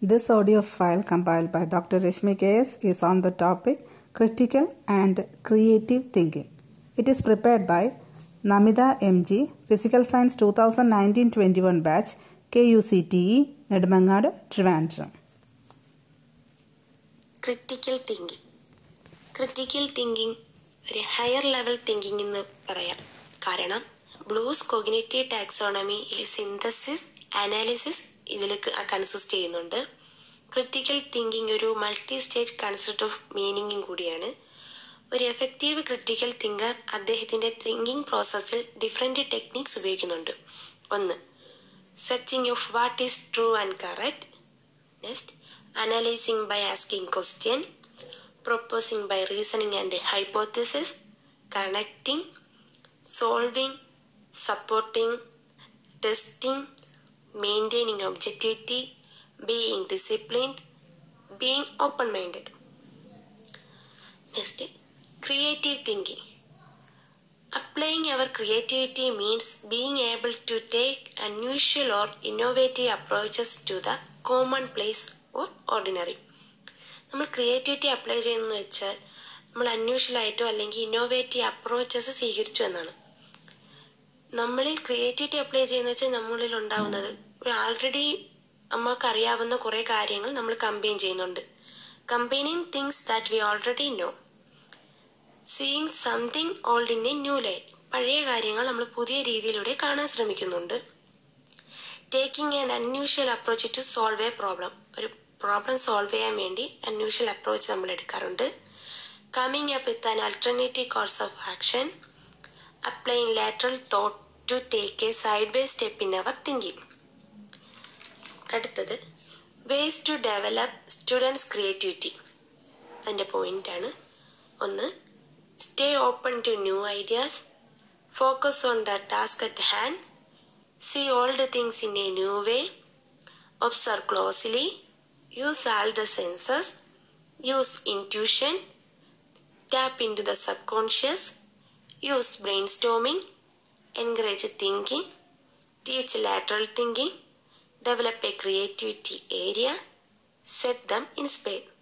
This audio file compiled by Dr. Rishmi KS is on the topic Critical and Creative Thinking. It is prepared by Namida MG, Physical Science 2019-21 batch, KUCTE, Nedumangad, Trivandrum. Critical thinking critical thinking ഒരു higher level thinking എന്ന് പറയാം കാരണം Bloom's cognitive ടാക്സോണമിയിൽ synthesis analysis ഇതിൽ consist ചെയ്യുന്നുണ്ട് critical thinking ഒരു multi stage concept of മീനിങ്ങും കൂടിയാണ് ഒരു എഫക്റ്റീവ് ക്രിട്ടിക്കൽ തിങ്കർ അദ്ദേഹത്തിന്റെ തിങ്കിങ് പ്രോസസ്സിൽ ഡിഫറെന്റ് ടെക്നിക്സ് ഉപയോഗിക്കുന്നുണ്ട് ഒന്ന് searching of what is true and correct next analyzing by asking question proposing by reasoning and hypothesis connecting solving supporting testing maintaining objectivity being disciplined being open minded next creative thinking applying our creativity means being able to take unusual or innovative approaches to the commonplace or ordinary നമ്മൾ creativity apply ചെയ്യുന്നതെന്ന് വെച്ചാൽ നമ്മൾ unusual ആയിട്ടോ അല്ലെങ്കിൽ innovative approaches സ്വീകരിച്ചു എന്നാണ് നമ്മളിൽ creativity apply ചെയ്യുന്ന വെച്ചാൽ നമ്മളിൽ ഉണ്ടാവുന്നത് ഒരു ആൾറെഡി നമുക്ക് അറിയാവുന്ന കുറെ കാര്യങ്ങൾ നമ്മൾ കമ്പൈൻ ചെയ്യുന്നുണ്ട് combining things that we already know seeing something old in a new light പഴയ കാര്യങ്ങൾ നമ്മൾ പുതിയ രീതിയിലൂടെ കാണാൻ ശ്രമിക്കുന്നുണ്ട് taking an unusual approach to solve a problem ഒരു പ്രോബ്ലം സോൾവ് ചെയ്യാൻ വേണ്ടി അൺയൂഷ്വൽ അപ്രോച്ച് നമ്മൾ എടുക്കാറുണ്ട് coming up with an alternative course of action applying lateral thought to take a side way step in our thinking അടുത്തത് ways to develop students creativity അതിൻ്റെ പോയിന്റാണ് ഒന്ന് stay open to new ideas focus on the task at hand see all the things in a new way, observe closely, use all the senses, use intuition, tap into the subconscious, use brainstorming, encourage thinking, teach lateral thinking, develop a creativity area, set them inspired.